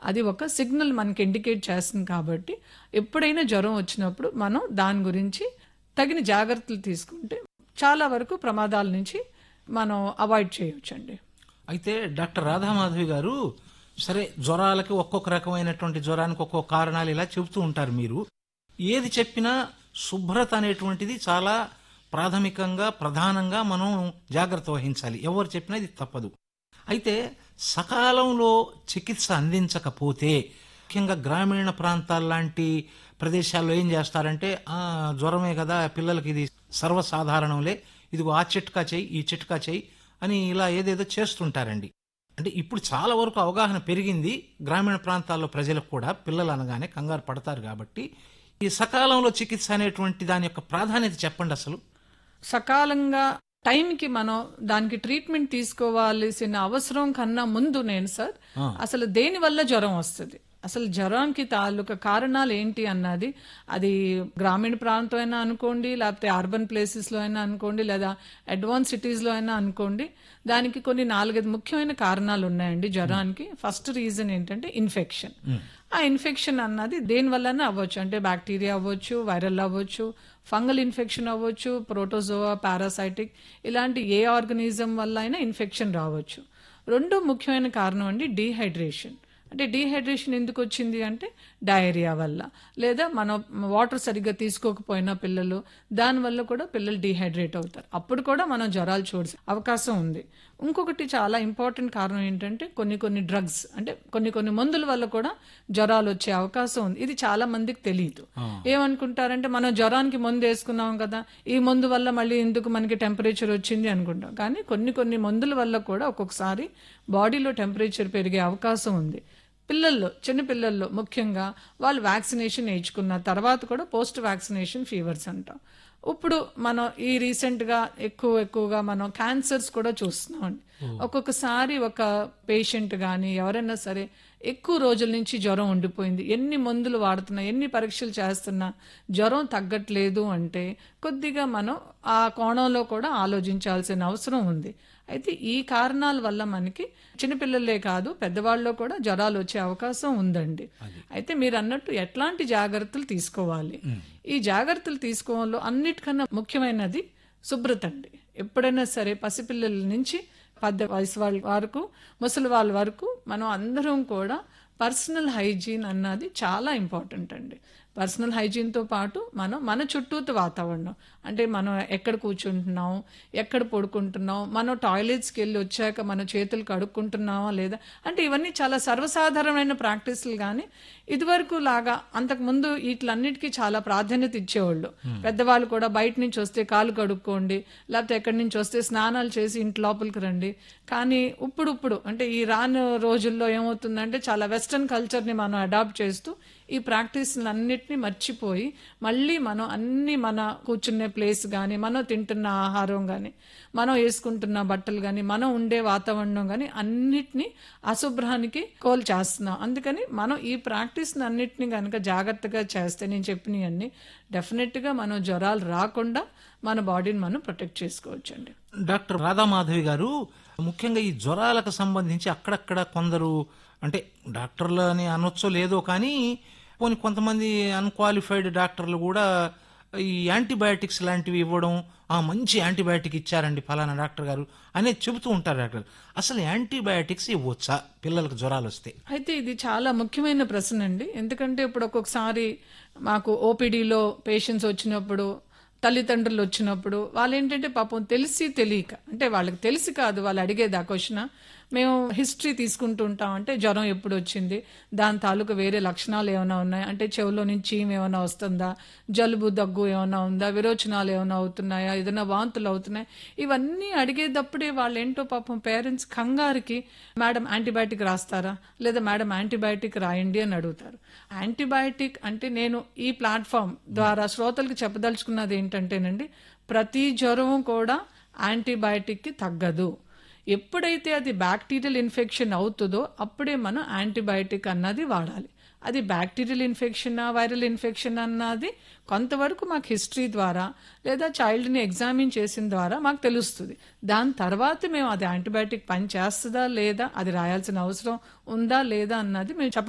అది ఒక సిగ్నల్ మనకి ఇండికేట్ చేస్తుంది కాబట్టి ఎప్పుడైనా జ్వరం వచ్చినప్పుడు మనం దాని గురించి తగిన జాగ్రత్తలు తీసుకుంటే చాలా వరకు ప్రమాదాల నుంచి మనం అవాయిడ్ చేయొచ్చండి అయితే డాక్టర్ రాధామాధవి గారు సరే జ్వరాలకి ఒక్కొక్క రకమైనటువంటి జ్వరానికి ఒక్కొక్క కారణాలు ఇలా చెబుతూ ఉంటారు మీరు ఏది చెప్పినా శుభ్రత అనేటువంటిది చాలా ప్రాథమికంగా ప్రధానంగా మనం జాగ్రత్త వహించాలి ఎవరు చెప్పినా ఇది తప్పదు అయితే సకాలంలో చికిత్స అందించకపోతే ముఖ్యంగా గ్రామీణ ప్రాంతాల లాంటి ప్రదేశాల్లో ఏం చేస్తారంటే ఆ జ్వరమే కదా పిల్లలకి ఇది సర్వసాధారణంలే ఇదిగో ఆ చిట్కా చేయి ఈ చిట్కా చేయి అని ఇలా ఏదేదో చేస్తుంటారండి అంటే ఇప్పుడు చాలా వరకు అవగాహన పెరిగింది గ్రామీణ ప్రాంతాల్లో ప్రజలకు కూడా పిల్లలు అనగానే కంగారు పడతారు కాబట్టి ఈ సకాలంలో చికిత్స అనేటువంటి దాని యొక్క ప్రాధాన్యత చెప్పండి అసలు సకాలంగా టైంకి మనం దానికి ట్రీట్మెంట్ తీసుకోవాల్సిన అవసరం కన్నా ముందు నేను సార్ ఆ. అసలు దేని వల్ల జ్వరం వస్తుంది అసలు జ్వరానికి తాలూకా కారణాలు ఏంటి అన్నది అది గ్రామీణ ప్రాంతం అయినా అనుకోండి లేకపోతే అర్బన్ ప్లేసెస్లో అయినా అనుకోండి లేదా అడ్వాన్స్ సిటీస్లో అయినా అనుకోండి దానికి కొన్ని నాలుగైదు ముఖ్యమైన కారణాలు ఉన్నాయండి జ్వరానికి ఫస్ట్ రీజన్ ఏంటంటే ఇన్ఫెక్షన్ ఆ ఇన్ఫెక్షన్ అన్నది దేని వల్లనే అవ్వచ్చు అంటే బ్యాక్టీరియా అవ్వచ్చు వైరల్ అవ్వచ్చు ఫంగల్ ఇన్ఫెక్షన్ అవ్వచ్చు ప్రోటోజోవా పారాసైటిక్ ఇలాంటి ఏ ఆర్గనిజం వల్ల అయినా ఇన్ఫెక్షన్ రావచ్చు రెండో ముఖ్యమైన కారణం అండి డీహైడ్రేషన్ అంటే డీహైడ్రేషన్ ఎందుకు వచ్చింది అంటే డయేరియా వల్ల లేదా మనం వాటర్ సరిగ్గా తీసుకోకపోయినా పిల్లలు దానివల్ల కూడా పిల్లలు డీహైడ్రేట్ అవుతారు అప్పుడు కూడా మనం జ్వరాలు చూడాల్సిన అవకాశం ఉంది ఇంకొకటి చాలా ఇంపార్టెంట్ కారణం ఏంటంటే కొన్ని కొన్ని డ్రగ్స్ అంటే కొన్ని కొన్ని మందుల వల్ల కూడా జ్వరాలు వచ్చే అవకాశం ఉంది ఇది చాలా మందికి తెలియదు ఏమనుకుంటారంటే మనం జ్వరానికి మందు వేసుకున్నాం కదా ఈ మందు వల్ల మళ్ళీ ఎందుకు మనకి టెంపరేచర్ వచ్చింది అనుకుంటాం కానీ కొన్ని కొన్ని మందుల వల్ల కూడా ఒక్కొక్కసారి బాడీలో టెంపరేచర్ పెరిగే అవకాశం ఉంది పిల్లల్లో చిన్న పిల్లల్లో ముఖ్యంగా వాళ్ళు వ్యాక్సినేషన్ వేయించుకున్న తర్వాత కూడా పోస్ట్ వ్యాక్సినేషన్ ఫీవర్స్ అంటాం ఇప్పుడు మనం ఈ రీసెంట్గా ఎక్కువ ఎక్కువగా మనం క్యాన్సర్స్ కూడా చూస్తున్నాం ఒక్కొక్కసారి ఒక పేషెంట్ కానీ ఎవరైనా సరే ఎక్కువ రోజుల నుంచి జ్వరం ఉండిపోయింది ఎన్ని మందులు వాడుతున్నా ఎన్ని పరీక్షలు చేస్తున్నా జ్వరం తగ్గట్లేదు అంటే కొద్దిగా మనం ఆ కోణంలో కూడా ఆలోచించాల్సిన అవసరం ఉంది అయితే ఈ కారణాల వల్ల మనకి చిన్నపిల్లలే కాదు పెద్దవాళ్ళలో కూడా జ్వరాలు వచ్చే అవకాశం ఉందండి అయితే మీరు అన్నట్టు ఎట్లాంటి జాగ్రత్తలు తీసుకోవాలి ఈ జాగ్రత్తలు తీసుకోవడంలో అన్నిటికన్నా ముఖ్యమైనది శుభ్రత అండి ఎప్పుడైనా సరే పసిపిల్లల నుంచి పెద్ద వయసు వాళ్ళ వరకు ముసలి వాళ్ళ వరకు మనం అందరం కూడా పర్సనల్ హైజీన్ అన్నది చాలా ఇంపార్టెంట్ అండి పర్సనల్ హైజీన్తో పాటు మనం మన చుట్టూతో వాతావరణం అంటే మనం ఎక్కడ కూర్చుంటున్నాం ఎక్కడ పడుకుంటున్నాం మనం టాయిలెట్స్కి వెళ్ళి వచ్చాక మన చేతులు కడుక్కుంటున్నామా లేదా అంటే ఇవన్నీ చాలా సర్వసాధారణమైన ప్రాక్టీసులు కానీ ఇదివరకు లాగా అంతకుముందు వీటిలన్నిటికీ చాలా ప్రాధాన్యత ఇచ్చేవాళ్ళు పెద్దవాళ్ళు కూడా బయట నుంచి వస్తే కాలు కడుక్కోండి లేకపోతే ఎక్కడి నుంచి వస్తే స్నానాలు చేసి ఇంటి లోపలికి రండి కానీ ఇప్పుడు ఇప్పుడు అంటే ఈ రాను రోజుల్లో ఏమవుతుందంటే చాలా వెస్ట్రన్ కల్చర్ని మనం అడాప్ట్ చేస్తూ ఈ ప్రాక్టీస్లన్నిటిని మర్చిపోయి మళ్ళీ మనం అన్ని మన కూర్చునే ప్లేస్ కానీ మనం తింటున్న ఆహారం కానీ మనం వేసుకుంటున్న బట్టలు కానీ మనం ఉండే వాతావరణం కానీ అన్నిటినీ అశుభ్రానికి కోల్ చేస్తున్నాం అందుకని మనం ఈ ప్రాక్టీస్ అన్నిటిని కనుక జాగ్రత్తగా చేస్తే నేను చెప్పినవన్నీ డెఫినెట్గా మనం జ్వరాలు రాకుండా మన బాడీని మనం ప్రొటెక్ట్ చేసుకోవచ్చండి డాక్టర్ రాధామాధవి గారు ముఖ్యంగా ఈ జ్వరాలకు సంబంధించి అక్కడక్కడ కొందరు అంటే డాక్టర్లు అని అనొచ్చో లేదో కానీ పోనీ కొంతమంది అన్క్వాలిఫైడ్ డాక్టర్లు కూడా ఈ యాంటీబయాటిక్స్ లాంటివి ఇవ్వడం ఆ మంచి యాంటీబయాటిక్ ఇచ్చారండి ఫలానా డాక్టర్ గారు అనేది చెబుతూ ఉంటారు డాక్టర్ అసలు యాంటీబయాటిక్స్ ఇవ్వచ్చా పిల్లలకు జ్వరాలు వస్తే అయితే ఇది చాలా ముఖ్యమైన ప్రశ్న అండి ఎందుకంటే ఇప్పుడు ఒక్కొక్కసారి మాకు ఓపీడీలో పేషెంట్స్ వచ్చినప్పుడు తల్లిదండ్రులు వచ్చినప్పుడు వాళ్ళు ఏంటంటే పాపం తెలిసి తెలియక అంటే వాళ్ళకి తెలిసి కాదు వాళ్ళు అడిగేది ఆ క్వశ్చన్ మేము హిస్టరీ తీసుకుంటూ ఉంటాం అంటే జ్వరం ఎప్పుడు వచ్చింది దాని తాలూకు వేరే లక్షణాలు ఏమైనా ఉన్నాయి అంటే చెవిలో నుంచి చీమ్ ఏమైనా వస్తుందా జలుబు దగ్గు ఏమైనా ఉందా విరోచనాలు ఏమైనా అవుతున్నాయా ఏదైనా వాంతులు అవుతున్నాయి ఇవన్నీ అడిగేటప్పుడే వాళ్ళు ఏంటో పాపం పేరెంట్స్ కంగారుకి మేడం యాంటీబయాటిక్ రాస్తారా లేదా మేడం యాంటీబయాటిక్ రాయండి అని అడుగుతారు యాంటీబయాటిక్ అంటే నేను ఈ ప్లాట్ఫామ్ ద్వారా శ్రోతలకు చెప్పదలుచుకున్నది ఏంటంటేనండి ప్రతి జ్వరం కూడా యాంటీబయాటిక్కి తగ్గదు ఎప్పుడైతే అది బ్యాక్టీరియల్ ఇన్ఫెక్షన్ అవుతుందో అప్పుడే మనం యాంటీబయాటిక్ అన్నది వాడాలి అది బ్యాక్టీరియల్ ఇన్ఫెక్షన్ వైరల్ ఇన్ఫెక్షన్ అన్నది కొంతవరకు మాకు హిస్టరీ ద్వారా లేదా చైల్డ్ని ఎగ్జామిన్ చేసిన ద్వారా మాకు తెలుస్తుంది దాని తర్వాత మేము అది యాంటీబయాటిక్ పని చేస్తుందా లేదా అది రాయాల్సిన అవసరం ఉందా లేదా అన్నది మేము చెప్ప